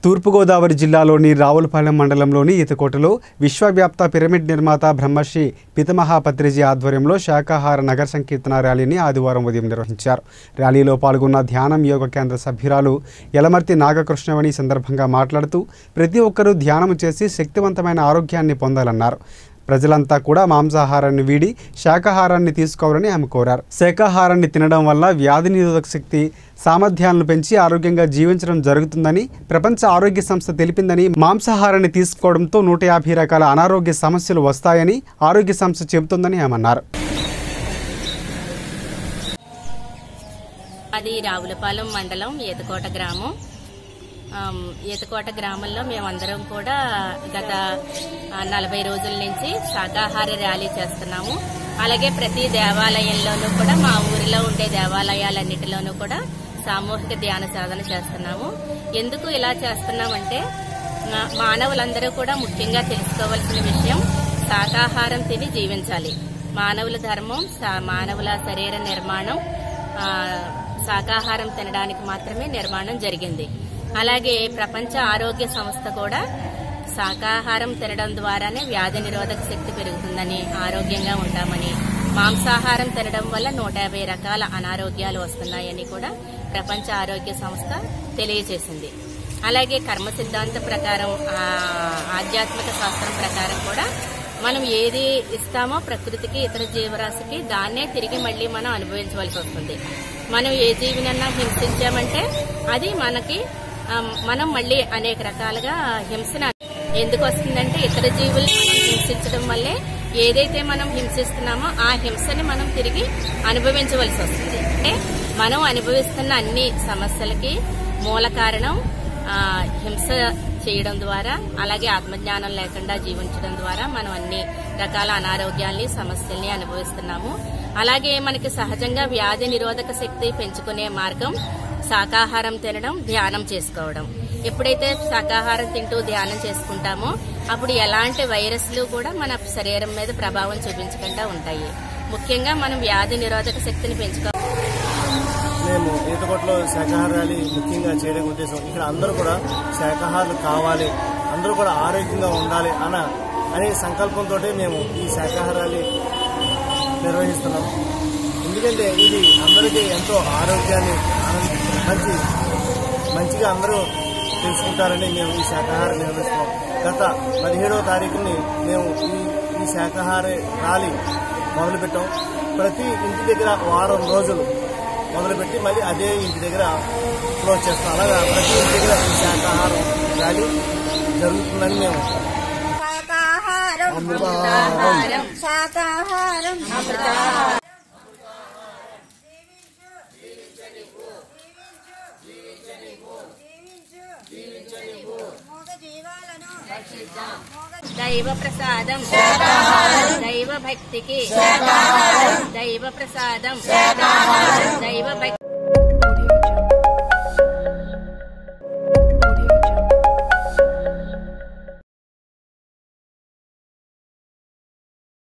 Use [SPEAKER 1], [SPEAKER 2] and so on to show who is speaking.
[SPEAKER 1] తూర్పుగోదావరి జిల్లాలోని రావులపాలెం మండలంలోని ఈతకోటలో విశ్వవ్యాప్త పిరమిడ్ నిర్మాత బ్రహ్మశ్రీ పితమహాపత్రిజీ ఆధ్వర్యంలో శాకాహార నగర సంకీర్తన ర్యాలీని ఆదివారం ఉదయం నిర్వహించారు ర్యాలీలో పాల్గొన్న ధ్యానం యోగ కేంద్ర సభ్యురాలు యలమర్తి నాగకృష్ణవని ఈ సందర్భంగా మాట్లాడుతూ ప్రతి ఒక్కరూ ధ్యానం చేసి శక్తివంతమైన ఆరోగ్యాన్ని పొందాలన్నారు ప్రజలంతా కూడా మాంసాహారాన్ని వీడి శాకాహారాన్ని తీసుకోవాలని ఆమె కోరారు శాకాహారాన్ని తినడం వల్ల వ్యాధి నిరోధక శక్తి సామర్థ్యాలను పెంచి ఆరోగ్యంగా జీవించడం జరుగుతుందని ప్రపంచ ఆరోగ్య సంస్థ తెలిపిందని మాంసాహారాన్ని తీసుకోవడంతో నూట యాభై రకాల అనారోగ్య సమస్యలు వస్తాయని ఆరోగ్య సంస్థ చెబుతుందని ఆమె అన్నారు
[SPEAKER 2] అది రావులపాలెం మండలం ఈతకోట గ్రామం ఆమ్, ఈతకోట గ్రామంలో మేమందరం కూడా గత ఆ, నలభై రోజుల నుంచి శాకాహార ర్యాలీ చేస్తున్నాము అలాగే ప్రతి దేవాలయంలోనూ కూడా మా ఊరిలో ఉండే దేవాలయాలన్నిటిలోనూ కూడా సామూహిక ధ్యాన సాధన చేస్తున్నాము ఎందుకు ఇలా చేస్తున్నామంటే ఆ, మానవులందరూ కూడా ముఖ్యంగా తెలుసుకోవాల్సిన విషయం శాకాహారం తిని జీవించాలి మానవుల ధర్మం సా- మానవుల శరీర నిర్మాణం ఆ, శాకాహారం తినడానికి మాత్రమే నిర్మాణం జరిగింది అలాగే ప్రపంచ ఆరోగ్య సంస్థ కూడా శాకాహారం తినడం ద్వారానే వ్యాధి నిరోధక శక్తి పెరుగుతుందని ఆరోగ్యంగా ఉంటామని మాంసాహారం తినడం వల్ల నూట యాభై రకాల అనారోగ్యాలు వస్తున్నాయని కూడా ప్రపంచ ఆరోగ్య సంస్థ తెలియజేసింది అలాగే కర్మ సిద్ధాంత ప్రకారం ఆ, ఆధ్యాత్మిక శాస్త్రం ప్రకారం కూడా మనం ఏది ఇస్తామో ప్రకృతికి ఇతర జీవరాశికి దాన్నే తిరిగి మళ్ళీ మనం అనుభవించవలసి వస్తుంది మనం ఏ జీవినన్నా హింసించామంటే అది మనకి ఆ, మనం మళ్ళీ అనేక రకాలుగా హింసన ఎందుకు వస్తుందంటే ఇతర జీవుల్ని మనం హింసించడం వల్లే ఏదైతే మనం హింసిస్తున్నామో ఆ హింసని మనం తిరిగి అనుభవించవలసి వస్తుంది అంటే మనం అనుభవిస్తున్న అన్ని సమస్యలకి మూల కారణం ఆ, హింస చేయడం ద్వారా అలాగే ఆత్మజ్ఞానం లేకుండా జీవించడం ద్వారా మనం అన్ని రకాల అనారోగ్యాల్ని సమస్యల్ని అనుభవిస్తున్నాము అలాగే మనకి సహజంగా వ్యాధి నిరోధక శక్తి పెంచుకునే మార్గం శాకాహారం తినడం ధ్యానం చేసుకోవడం ఎప్పుడైతే శాకాహారం తింటూ ధ్యానం చేసుకుంటామో అప్పుడు ఎలాంటి వైరస్లు కూడా మన శరీరం మీద ప్రభావం చూపించకుండా ఉంటాయి ముఖ్యంగా మనం వ్యాధి నిరోధక శక్తిని పెంచుకో
[SPEAKER 3] మేము ఈతకొట్లో శాకాహార ర్యాలీ ముఖ్యంగా చేయడం ఉద్దేశం ఇక్కడ అందరూ కూడా శాకాహారులు కావాలి అందరూ కూడా ఆరోగ్యంగా ఉండాలి అన్న అనే సంకల్పంతో మేము ఈ శాకాహార ర్యాలీ నిర్వహిస్తున్నాం ఎందుకంటే ఇది అందరికీ ఎంతో ఆరోగ్యాన్ని ఆనంద మంచి మంచిగా అందరూ తెలుసుకుంటారని మేము ఈ శాకాహారం నిర్వహిస్తున్నాం గత పదిహేడవ తారీఖుని మేము ఈ ఈ శాకాహార ర్యాలీ మొదలుపెట్టాం ప్రతి ఇంటి దగ్గర వారం రోజులు మొదలుపెట్టి మళ్ళీ అదే ఇంటి దగ్గర క్లోజ్ చేస్తాం అలాగా ప్రతి ఇంటి దగ్గర ఈ శాకాహారం ర్యాలీ జరుగుతుందని మేము
[SPEAKER 4] శాకాహారం
[SPEAKER 2] అమృతాహారం.
[SPEAKER 4] శాకాహారం మూగ జీవాలను
[SPEAKER 2] దైవ ప్రసాదం దైవ భక్తికి దైవ ప్రసాదం దైవ భక్తి